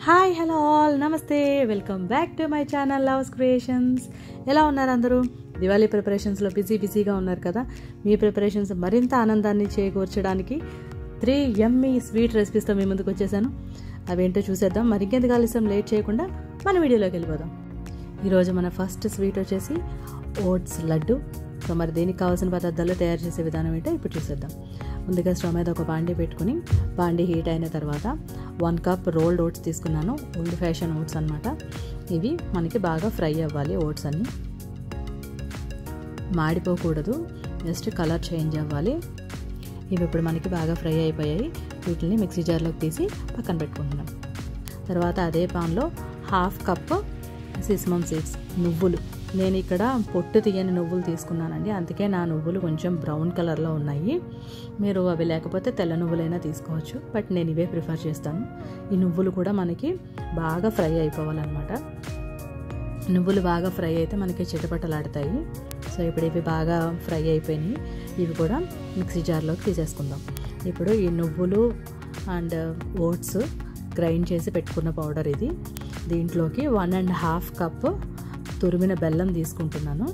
hi hello all నమస్తే welcome back to my channel Love's Creations ఎలా ఉన్నారు అందరూ దివాళీ ప్రిపరేషన్స్లో బిజీ బిజీగా ఉన్నారు కదా మీ ప్రిపరేషన్స్ మరింత ఆనందాన్ని చేకూర్చడానికి త్రీ ఎమ్మీ స్వీట్ రెసిపీస్తో మీ ముందుకు వచ్చేసాను అవేంటో చూసేద్దాం మరి ఇంకెందుకు ఆలస్యం లేట్ చేయకుండా మన వీడియోలోకి వెళ్ళిపోదాం ఈరోజు మన ఫస్ట్ స్వీట్ వచ్చేసి ఓట్స్ లడ్డు సో మరి దీనికి కావాల్సిన పదార్థాలు తయారు చేసే విధానం ఏంటో ఇప్పుడు చూసేద్దాం ముందుగా స్టవ్ మీద ఒక బాండీ పెట్టుకుని బాండీ హీట్ అయిన తర్వాత వన్ కప్ రోల్డ్ ఓట్స్ తీసుకున్నాను ఓల్డ్ ఫ్యాషన్ ఓట్స్ అనమాట ఇవి మనకి బాగా ఫ్రై అవ్వాలి ఓట్స్ అన్ని మాడిపోకూడదు జస్ట్ కలర్ చేంజ్ అవ్వాలి ఇవి ఇప్పుడు మనకి బాగా ఫ్రై అయిపోయాయి వీటిని మిక్సీ జార్లోకి తీసి పక్కన పెట్టుకుంటున్నాం తర్వాత అదే పాన్లో హాఫ్ కప్ సిస్మమ్ సీడ్స్ నువ్వులు నేను ఇక్కడ పొట్టు తీయని నువ్వులు తీసుకున్నానండి అందుకే నా నువ్వులు కొంచెం బ్రౌన్ కలర్లో ఉన్నాయి మీరు అవి లేకపోతే తెల్ల నువ్వులైనా తీసుకోవచ్చు బట్ నేను ఇవే ప్రిఫర్ చేస్తాను ఈ నువ్వులు కూడా మనకి బాగా ఫ్రై అయిపోవాలన్నమాట నువ్వులు బాగా ఫ్రై అయితే మనకి చిటపటలాడతాయి సో ఇప్పుడు ఇవి బాగా ఫ్రై అయిపోయినాయి ఇవి కూడా మిక్సీ జార్లోకి తీసేసుకుందాం ఇప్పుడు ఈ నువ్వులు అండ్ ఓట్స్ గ్రైండ్ చేసి పెట్టుకున్న పౌడర్ ఇది దీంట్లోకి వన్ అండ్ హాఫ్ కప్ తురిమిన బెల్లం తీసుకుంటున్నాను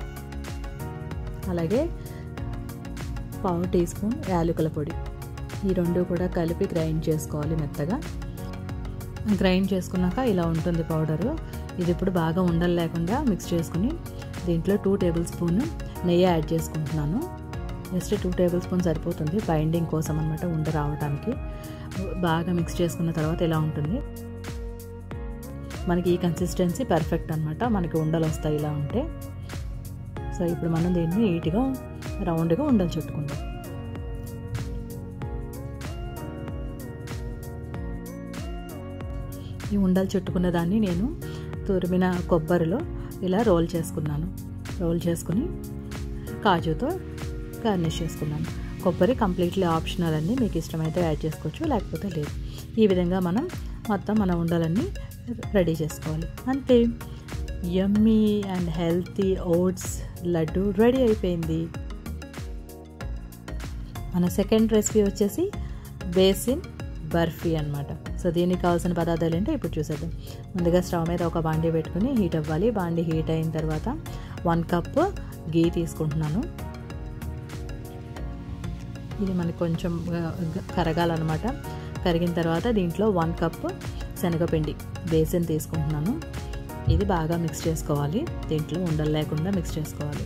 అలాగే పావు టీ స్పూన్ యాలకుల పొడి ఈ రెండు కూడా కలిపి గ్రైండ్ చేసుకోవాలి మెత్తగా గ్రైండ్ చేసుకున్నాక ఇలా ఉంటుంది పౌడరు ఇది ఇప్పుడు బాగా ఉండలు లేకుండా మిక్స్ చేసుకుని దీంట్లో టూ టేబుల్ స్పూన్ నెయ్యి యాడ్ చేసుకుంటున్నాను జస్ట్ టూ టేబుల్ స్పూన్ సరిపోతుంది బైండింగ్ కోసం అనమాట ఉండ రావడానికి బాగా మిక్స్ చేసుకున్న తర్వాత ఇలా ఉంటుంది మనకి ఈ కన్సిస్టెన్సీ పర్ఫెక్ట్ అనమాట మనకి ఉండలు వస్తాయి ఇలా ఉంటే సో ఇప్పుడు మనం దీన్ని నీట్గా రౌండ్గా ఉండలు చుట్టుకుందాం ఈ ఉండలు చుట్టుకున్న దాన్ని నేను తురిమిన కొబ్బరిలో ఇలా రోల్ చేసుకున్నాను రోల్ చేసుకుని కాజుతో గార్నిష్ చేసుకున్నాను కొబ్బరి కంప్లీట్లీ ఆప్షనల్ అండి మీకు ఇష్టమైతే యాడ్ చేసుకోవచ్చు లేకపోతే లేదు ఈ విధంగా మనం మొత్తం మన ఉండలన్నీ రెడీ చేసుకోవాలి అంతే yummy and healthy oats laddu ready అయిపోయింది మన సెకండ్ రెసిపీ వచ్చేసి బేసిన్ బర్ఫీ అనమాట సో దీనికి కావాల్సిన పదార్థాలు ఏంటో ఇప్పుడు చూసేద్దాం ముందుగా స్టవ్ మీద ఒక బాండీ పెట్టుకుని హీట్ అవ్వాలి బాండీ హీట్ అయిన తర్వాత వన్ కప్ గీ తీసుకుంటున్నాను ఇది మనకి కొంచెం కరగాలన్నమాట కరిగిన తర్వాత దీంట్లో వన్ కప్ శనగపిండి బేసిన్ తీసుకుంటున్నాను ఇది బాగా మిక్స్ చేసుకోవాలి దీంట్లో ఉండలు లేకుండా మిక్స్ చేసుకోవాలి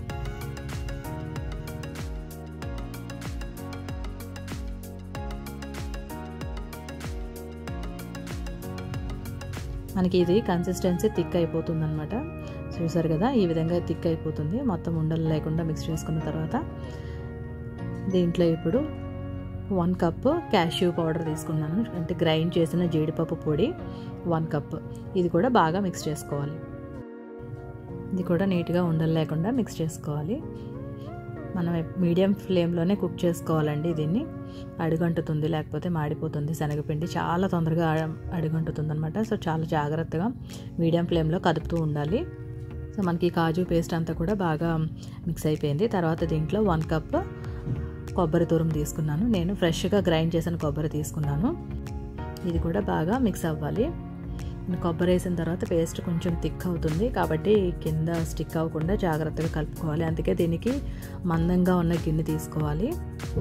మనకి ఇది కన్సిస్టెన్సీ థిక్ అయిపోతుంది అనమాట చూసారు కదా ఈ విధంగా థిక్ అయిపోతుంది మొత్తం ఉండలు లేకుండా మిక్స్ చేసుకున్న తర్వాత దీంట్లో ఇప్పుడు వన్ కప్ క్యాష్యూ పౌడర్ తీసుకున్నాను అంటే గ్రైండ్ చేసిన జీడిపప్పు పొడి వన్ కప్ ఇది కూడా బాగా మిక్స్ చేసుకోవాలి ఇది కూడా నీట్గా ఉండలు లేకుండా మిక్స్ చేసుకోవాలి మనం మీడియం ఫ్లేమ్లోనే కుక్ చేసుకోవాలండి దీన్ని అడుగంటుతుంది లేకపోతే మాడిపోతుంది శనగపిండి చాలా తొందరగా అడుగంటుతుంది అనమాట సో చాలా జాగ్రత్తగా మీడియం ఫ్లేమ్లో కదుపుతూ ఉండాలి సో మనకి కాజు పేస్ట్ అంతా కూడా బాగా మిక్స్ అయిపోయింది తర్వాత దీంట్లో వన్ కప్ కొబ్బరి తురుము తీసుకున్నాను నేను ఫ్రెష్గా గ్రైండ్ చేసిన కొబ్బరి తీసుకున్నాను ఇది కూడా బాగా మిక్స్ అవ్వాలి కొబ్బరి వేసిన తర్వాత పేస్ట్ కొంచెం థిక్ అవుతుంది కాబట్టి కింద స్టిక్ అవ్వకుండా జాగ్రత్తగా కలుపుకోవాలి అందుకే దీనికి మందంగా ఉన్న గిన్నె తీసుకోవాలి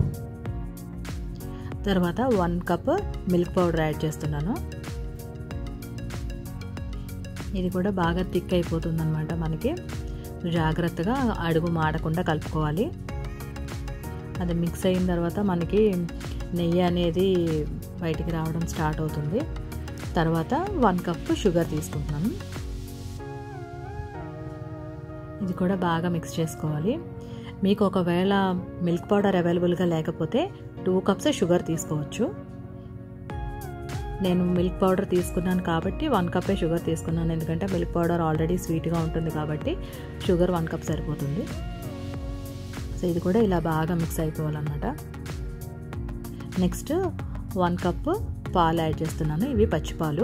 తర్వాత one cup milk powder add చేస్తున్నాను ఇది కూడా బాగా థిక్ అయిపోతుంది అనమాట మనకి జాగ్రత్తగా అడుగు మాడకుండా కలుపుకోవాలి అది మిక్స్ అయిన తర్వాత మనకి నెయ్యి అనేది బయటికి రావడం స్టార్ట్ అవుతుంది తర్వాత వన్ కప్ షుగర్ తీసుకుంటున్నాను ఇది కూడా బాగా మిక్స్ చేసుకోవాలి మీకు ఒకవేళ మిల్క్ పౌడర్ అవైలబుల్గా లేకపోతే టూ కప్స్ షుగర్ తీసుకోవచ్చు నేను మిల్క్ పౌడర్ తీసుకున్నాను కాబట్టి వన్ కప్పే షుగర్ తీసుకున్నాను ఎందుకంటే మిల్క్ పౌడర్ ఆల్రెడీ స్వీట్గా ఉంటుంది కాబట్టి షుగర్ వన్ కప్ సరిపోతుంది సో ఇది కూడా ఇలా బాగా మిక్స్ అయిపోవాలన్నమాట నెక్స్ట్ వన్ కప్ పాలు యాడ్ చేస్తున్నాను ఇవి పచ్చిపాలు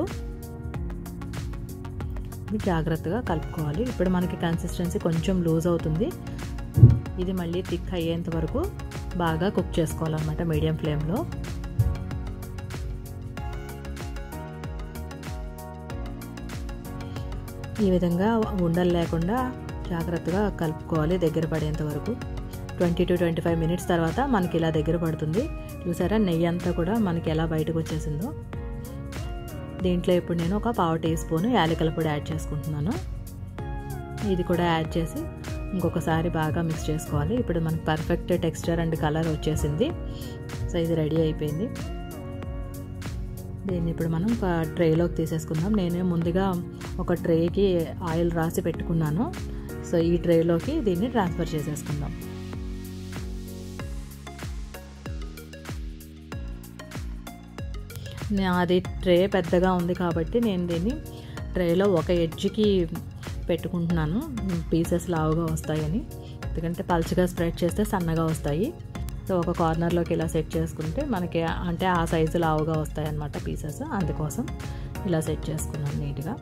ఇవి జాగ్రత్తగా కలుపుకోవాలి ఇప్పుడు మనకి కన్సిస్టెన్సీ కొంచెం లూజ్ అవుతుంది ఇది మళ్ళీ థిక్ అయ్యేంత వరకు బాగా కుక్ చేసుకోవాలన్నమాట మీడియం ఫ్లేమ్లో ఈ విధంగా ఉండలు లేకుండా జాగ్రత్తగా కలుపుకోవాలి దగ్గర పడేంత వరకు twenty to twenty five minutes తర్వాత మనకి ఇలా దగ్గర పడుతుంది చూసారా నెయ్యి అంతా కూడా మనకి ఎలా బయటకు వచ్చేసిందో దీంట్లో ఇప్పుడు నేను ఒక పావు టీ స్పూన్ యాలకల పొడి యాడ్ చేసుకుంటున్నాను ఇది కూడా యాడ్ చేసి ఇంకొకసారి బాగా మిక్స్ చేసుకోవాలి ఇప్పుడు మనకి పర్ఫెక్ట్ టెక్స్చర్ అండ్ కలర్ వచ్చేసింది సో ఇది రెడీ అయిపోయింది దీన్ని ఇప్పుడు మనం ఒక ట్రేలోకి తీసేసుకుందాం నేనే ముందుగా ఒక ట్రేకి ఆయిల్ రాసి పెట్టుకున్నాను సో ఈ ట్రేలోకి దీన్ని ట్రాన్స్ఫర్ చేసేసుకుందాం అది ట్రే పెద్దగా ఉంది కాబట్టి నేను దీన్ని ట్రేలో ఒక ఎడ్జ్కి పెట్టుకుంటున్నాను పీసెస్ లావుగా వస్తాయని ఎందుకంటే పల్చగా స్ప్రెడ్ చేస్తే సన్నగా వస్తాయి సో ఒక కార్నర్లోకి ఇలా సెట్ చేసుకుంటే మనకి అంటే ఆ సైజు లావుగా వస్తాయి అన్నమాట పీసెస్ అందుకోసం ఇలా సెట్ చేసుకున్నాను నీట్గా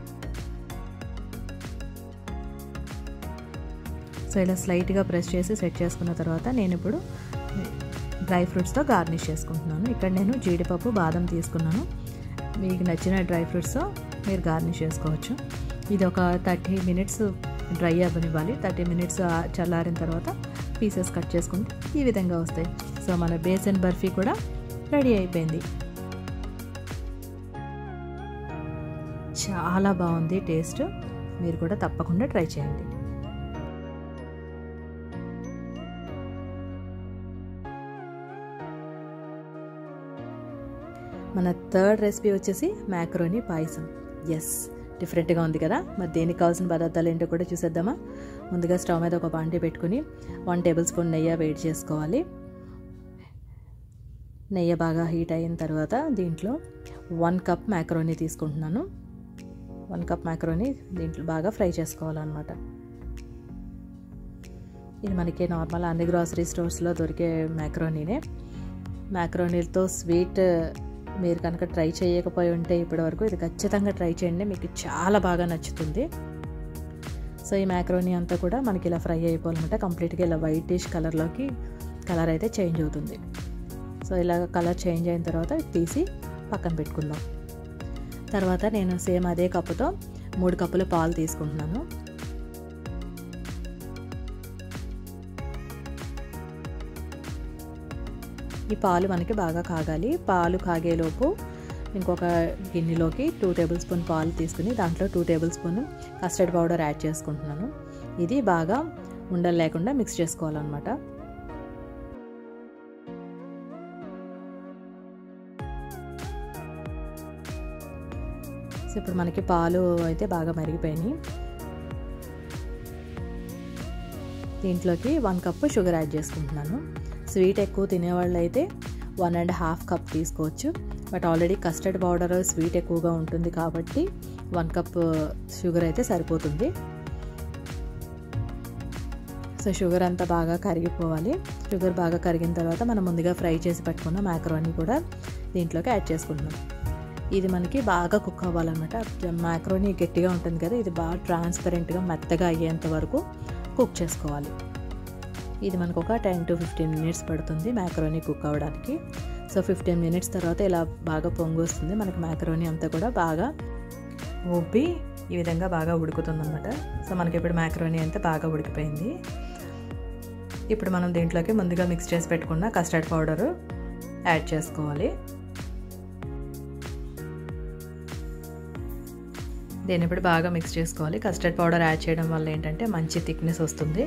సో ఇలా స్లైట్గా ప్రెస్ చేసి సెట్ చేసుకున్న తర్వాత నేను ఇప్పుడు డ్రై ఫ్రూట్స్తో గార్నిష్ చేసుకుంటున్నాను ఇక్కడ నేను జీడిపప్పు బాదం తీసుకున్నాను మీకు నచ్చిన డ్రై ఫ్రూట్స్తో మీరు గార్నిష్ చేసుకోవచ్చు ఇది ఒక థర్టీ మినిట్స్ డ్రై అవ్వనివ్వాలి థర్టీ మినిట్స్ చల్లారిన తర్వాత పీసెస్ కట్ చేసుకుంటే ఈ విధంగా వస్తాయి సో మన బేసన్ బర్ఫీ కూడా రెడీ అయిపోయింది చాలా బాగుంది టేస్ట్ మీరు కూడా తప్పకుండా ట్రై చేయండి మన థర్డ్ రెసిపీ వచ్చేసి మ్యాక్రోనీ పాయసం ఎస్ డిఫరెంట్గా ఉంది కదా మరి దేనికి కావాల్సిన పదార్థాలు ఏంటో కూడా చూసేద్దామా ముందుగా స్టవ్ మీద ఒక బాండి పెట్టుకుని వన్ టేబుల్ స్పూన్ నెయ్యి వేడి చేసుకోవాలి నెయ్యి బాగా హీట్ అయిన తర్వాత దీంట్లో వన్ కప్ మ్యాక్రోనీ తీసుకుంటున్నాను వన్ కప్ మ్యాక్రోనీ దీంట్లో బాగా ఫ్రై చేసుకోవాలన్నమాట ఇది మనకి నార్మల్ అన్ని గ్రాసరీ స్టోర్స్లో దొరికే మ్యాక్రోనీనే మ్యాక్రోనీతో స్వీట్ మీరు కనుక ట్రై చేయకపోయి ఉంటే ఇప్పటివరకు ఇది ఖచ్చితంగా ట్రై చేయండి మీకు చాలా బాగా నచ్చుతుంది సో ఈ మ్యాక్రోనీ అంతా కూడా మనకి ఇలా ఫ్రై అయిపోవాలన్నమాట కంప్లీట్గా ఇలా వైటిష్ కలర్లోకి కలర్ అయితే చేంజ్ అవుతుంది సో ఇలా కలర్ చేంజ్ అయిన తర్వాత తీసి పక్కన పెట్టుకుందాం తర్వాత నేను సేమ్ అదే కప్పుతో మూడు కప్పులు పాలు తీసుకుంటున్నాను ఈ పాలు మనకి బాగా కాగాలి పాలు కాగేలోపు ఇంకొక గిన్నెలోకి టూ టేబుల్ స్పూన్ పాలు తీసుకుని దాంట్లో two tablespoon custard powder add చేసుకుంటున్నాను ఇది బాగా ఉండలు లేకుండా మిక్స్ చేసుకోవాలన్నమాట సో ఇప్పుడు మనకి పాలు అయితే బాగా మరిగిపోయినాయి దీంట్లోకి వన్ కప్ షుగర్ యాడ్ చేసుకుంటున్నాను స్వీట్ ఎక్కువ తినేవాళ్ళు అయితే వన్ అండ్ హాఫ్ కప్ తీసుకోవచ్చు but already custard powder sweet ఎక్కువగా ఉంటుంది కాబట్టి వన్ కప్ షుగర్ అయితే సరిపోతుంది సో షుగర్ అంతా బాగా కరిగిపోవాలి షుగర్ బాగా కరిగిన తర్వాత మనం ముందుగా ఫ్రై చేసి పెట్టుకున్న మ్యాక్రోని కూడా దీంట్లోకి యాడ్ చేసుకుంటున్నాం ఇది మనకి బాగా కుక్ అవ్వాలన్నమాట మ్యాక్రోని గట్టిగా ఉంటుంది కదా ఇది బాగా ట్రాన్స్పరెంట్గా మెత్తగా అయ్యేంత వరకు కుక్ చేసుకోవాలి ఇది మనకు ఒక టెన్ టు ఫిఫ్టీన్ మినిట్స్ పడుతుంది మ్యాక్రోనీ కుక్ అవ్వడానికి సో ఫిఫ్టీన్ మినిట్స్ తర్వాత ఇలా బాగా పొంగు వస్తుంది మనకి మ్యాక్రోనీ అంతా కూడా బాగా ఉబ్బి ఈ విధంగా బాగా ఉడుకుతుంది అనమాట సో మనకి ఇప్పుడు మ్యాక్రోనీ అంతా బాగా ఉడికిపోయింది ఇప్పుడు మనం దీంట్లోకి ముందుగా మిక్స్ చేసి పెట్టుకున్న కస్టర్డ్ పౌడరు యాడ్ చేసుకోవాలి దీన్ని ఇప్పుడు బాగా మిక్స్ చేసుకోవాలి కస్టర్డ్ పౌడర్ యాడ్ చేయడం వల్ల ఏంటంటే మంచి థిక్నెస్ వస్తుంది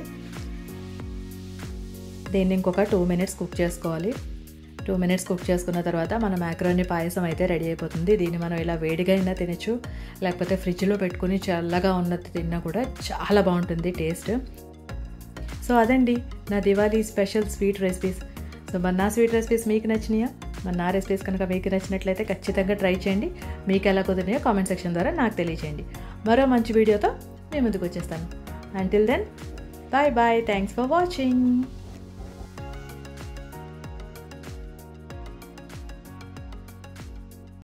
దీన్ని ఇంకొక టూ మినిట్స్ కుక్ చేసుకోవాలి టూ మినిట్స్ కుక్ చేసుకున్న తర్వాత మన మ్యాక్రోని పాయసం అయితే రెడీ అయిపోతుంది దీన్ని మనం ఇలా వేడిగా అయినా తినచ్చు లేకపోతే ఫ్రిడ్జ్లో పెట్టుకుని చల్లగా ఉన్నది తిన్నా కూడా చాలా బాగుంటుంది టేస్ట్ సో అదండి నా Diwali special sweet recipes so మరి నా స్వీట్ రెసిపీస్ మీకు నచ్చినాయా మరి నా రెసిపీస్ కనుక మీకు నచ్చినట్లయితే ఖచ్చితంగా ట్రై చేయండి మీకు ఎలా కుదిరినాయో కామెంట్ సెక్షన్ ద్వారా నాకు తెలియచేయండి మరో మంచి వీడియోతో మీ ముందుకు వచ్చేస్తాను until then bye bye thanks for watching